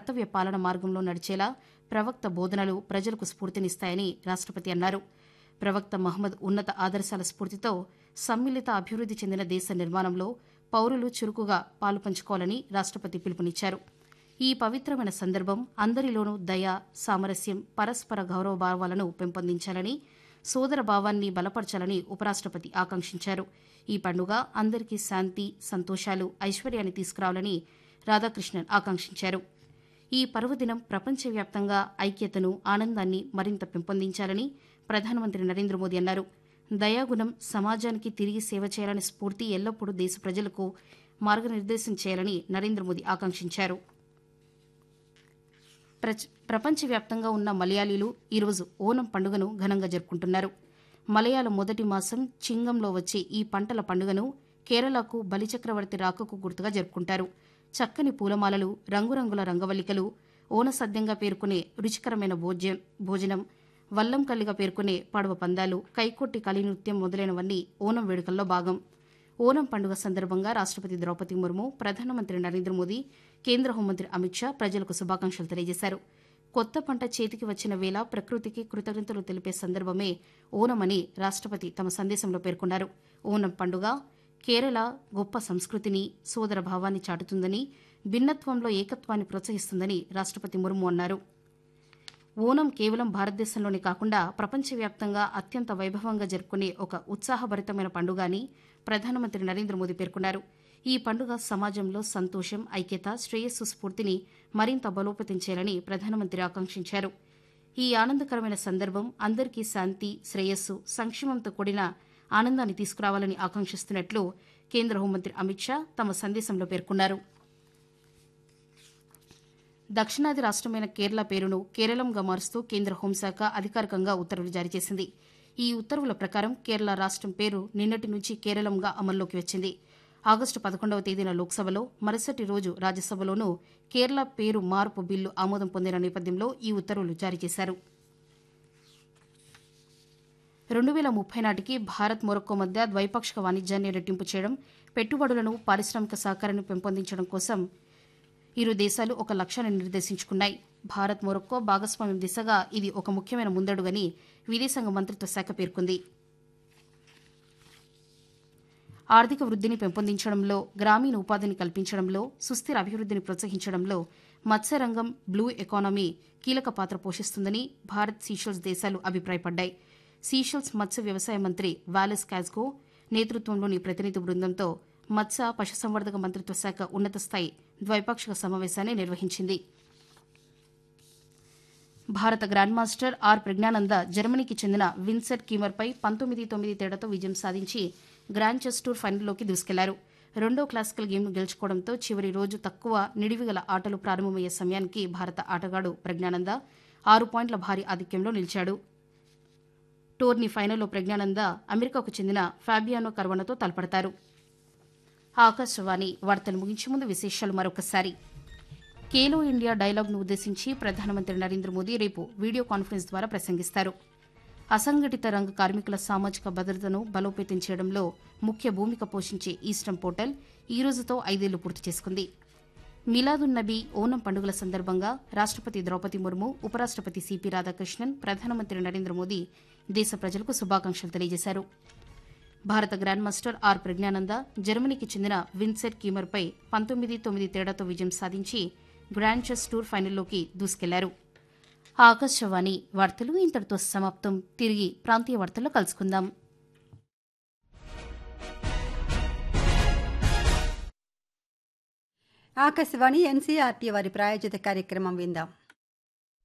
కర్తవ్య పాలన మార్గంలో నడిచేలా ప్రవక్త బోధనలు ప్రజలకు స్ఫూర్తినిస్తాయని రాష్టపతి అన్నారు ప్రవక్త మహమ్మద్ ఉన్నత ఆదర్శాల స్ఫూర్తితో సమ్మిళిత అభివృద్ది చెందిన దేశ నిర్మాణంలో పౌరులు చురుకుగా పాలుపంచుకోవాలని రాష్టపతి పిలుపునిచ్చారు ఈ పవిత్రమైన సందర్భం అందరిలోనూ దయ సామరస్యం పరస్పర గౌరవ భావాలను పెంపొందించాలని సోదర భావాన్ని బలపరచాలని ఉపరాష్టపతి ఆకాంక్షించారు ఈ పండుగ అందరికీ శాంతి సంతోషాలు ఐశ్వర్యాన్ని తీసుకురావాలని రాధాకృష్ణన్ ఆకాంక్షించారు ఈ పర్వదినం ప్రపంచవ్యాప్తంగా ఐక్యతను ఆనందాన్ని మరింత పెంపొందించాలని ప్రధానమంత్రి నరేంద్ర మోదీ అన్నారు దయాగుణం సమాజానికి తిరిగి సేవ చేయాలనే స్ఫూర్తి ఎల్లప్పుడూ దేశ ప్రజలకు మార్గనిర్దేశం చేయాలని నరేంద్ర మోదీ ఆకాంక్షించారు ప్రచ- ప్రపంచవ్యాప్తంగా ఉన్న మలయాళీలు ఈరోజు ఓనం పండుగను ఘనంగా జరుపుకుంటున్నారు మలయాళ మొదటి మాసం చింగంలో వచ్చే ఈ పంటల పండుగను కేరళకు బలిచక్రవర్తి రాకకు గుర్తుగా జరుపుకుంటారు చక్కని పూలమాలలు రంగురంగుల రంగవల్లికలు ఓనసద్యంగా పేర్కొనే రుచికరమైన భోజ్యం భోజనం వల్లంకల్లిగా పేర్కొనే పడవ పందాలు కైకొట్టి కలి నృత్యం మొదలైనవన్నీ ఓనం వేడుకల్లో భాగం ఓనం పండుగ సందర్భంగా రాష్టపతి ద్రౌపది ముర్ము ప్రధానమంత్రి నరేంద్ర మోదీ కేంద్ర హోంమంత్రి అమిత్ షా ప్రజలకు శుభాకాంక్షలు తెలియజేశారు కొత్త పంట చేతికి వచ్చిన వేళ ప్రకృతికి కృతజ్ఞతలు తెలిపే సందర్భమే ఓనమని రాష్టపతి తమ సందేశంలో పేర్కొన్నారు ఓనం పండుగ కేరళ గొప్ప సంస్కృతిని సోదర భావాన్ని చాటుతుందని భిన్నత్వంలో ఏకత్వాన్ని ప్రోత్సహిస్తుందని రాష్టపతి ముర్ము అన్నారు ఓనం కేవలం భారతదేశంలోనే కాకుండా ప్రపంచవ్యాప్తంగా అత్యంత వైభవంగా జరుపుకునే ఒక ఉత్సాహభరితమైన పండుగ అని ప్రధానమంత్రి నరేంద్ర మోదీ పేర్కొన్నారు ఈ పండుగ సమాజంలో సంతోషం ఐక్యత శ్రేయస్సు స్ఫూర్తిని మరింత బలోపేతం చేయాలని ప్రధానమంత్రి ఆకాంక్షించారు ఈ ఆనందకరమైన సందర్భం అందరికీ శాంతి శ్రేయస్సు సంక్షేమంతో కూడిన ఆనందాన్ని తీసుకురావాలని ఆకాంక్షిస్తున్నట్లు కేంద్ర హోంమంత్రి అమిత్ షా తమ సందేశంలో పేర్కొన్నారు దక్షిణాది రాష్టమైన కేరళ పేరును కేరళంగా మారుస్తూ కేంద్ర హోంశాఖ అధికారికంగా ఉత్తర్వులు జారీ చేసింది ఈ ఉత్తర్వుల ప్రకారం కేరళ రాష్టం పేరు నిన్నటి నుంచి కేరళంగా అమల్లోకి వచ్చింది ఆగస్టు పదకొండవ తేదీన లోక్సభలో మరుసటి రోజు రాజ్యసభలోనూ కేరళ పేరు మార్పు బిల్లు ఆమోదం పొందిన నేపథ్యంలో ఈ ఉత్తర్వులు జారీ చేశారు రెండు వేల ముప్పై నాటికి భారత్ మొరక్కో మధ్య ద్వైపాక్షిక వాణిజ్యాన్ని రెట్టింపు చేయడం పెట్టుబడులను పారిశ్రామిక సహకారాన్ని పెంపొందించడం కోసం ఇరు దేశాలు ఒక లక్ష్యాన్ని నిర్దేశించుకున్నాయి భారత్ మొరక్కో భాగస్వామ్యం దిశగా ఇది ఒక ముఖ్యమైన ముందడుగని విదేశాంగ మంత్రిత్వ శాఖ పేర్కొంది ఆర్థిక వృద్ధిని పెంపొందించడంలో గ్రామీణ ఉపాధిని కల్పించడంలో సుస్థిర అభివృద్ధిని ప్రోత్సహించడంలో మత్స్యరంగం బ్లూ ఎకానమీ కీలక పాత్ర పోషిస్తుందని భారత్ సీషెల్స్ దేశాలు అభిప్రాయపడ్డాయి సీషెల్స్ మత్స్య వ్యవసాయ మంత్రి వాలెస్ కాజ్గో నేతృత్వంలోని ప్రతినిధి బృందంతో మత్స్య పశుసంవర్ధక మంత్రిత్వ శాఖ ఉన్నత స్థాయి ద్వైపాక్షిక సమావేశాన్ని నిర్వహించింది భారత గ్రాండ్ మాస్టర్ ఆర్ ప్రజ్ఞానంద జర్మనీకి చెందిన విన్సెట్ కీమర్పై పంతొమ్మిది తొమ్మిది తేడాతో విజయం సాధించి గ్రాండ్ చెస్ టూర్ ఫైనల్లోకి దూసుకెళ్లారు రెండో క్లాసికల్ గేమ్ను గెలుచుకోవడంతో చివరి రోజు తక్కువ నిడివిగల ఆటలు ప్రారంభమయ్యే సమయానికి భారత ఆటగాడు ప్రజ్ఞానంద ఆరు పాయింట్ల భారీ ఆధిక్యంలో నిలిచాడు టోర్నీ ఫైనల్లో ప్రజ్ఞానంద అమెరికాకు చెందిన ఫాబియానో కర్వనతో తలపడతారు ఆకాశవాణి వార్తలు ముగించే ముందు విశేషాలు మరొకసారి ఖేలో ఇండియా డైలాగ్ను ఉద్దేశించి ప్రధానమంత్రి నరేంద్ర మోదీ రేపు వీడియో కాన్ఫరెన్స్ ద్వారా ప్రసంగిస్తారు అసంఘటిత రంగ కార్మికుల సామాజిక భద్రతను బలోపేతం చేయడంలో ముఖ్య భూమిక పోషించే ఈస్టర్న్ పోర్టల్ ఈ రోజుతో ఐదేళ్లు పూర్తి చేసుకుంది మిలాదున్ నబీ ఓనం పండుగల సందర్భంగా రాష్టపతి ద్రౌపది ముర్ము ఉపరాష్టపతి సిపి రాధాకృష్ణన్ ప్రధానమంత్రి నరేంద్ర మోదీ దేశ ప్రజలకు శుభాకాంక్షలు తెలియజేశారు భారత గ్రాండ్ మాస్టర్ ఆర్ ప్రజ్ఞానంద జర్మనీకి చెందిన విన్సెట్ కీమర్పై పంతొమ్మిది తొమ్మిది తేడాతో విజయం సాధించి గ్రాండ్ చెస్ టూర్ ఫైనల్లోకి దూసుకెళ్లారు ఆకాశవాణి వార్తలు ఇంతటితో సమాప్తం తిరిగి ప్రాంతీయ వార్తల్లో కలుసుకుందాం ఆకాశవాణి ఎన్సీఆర్టీ వారి ప్రాయోజిత కార్యక్రమం విందాం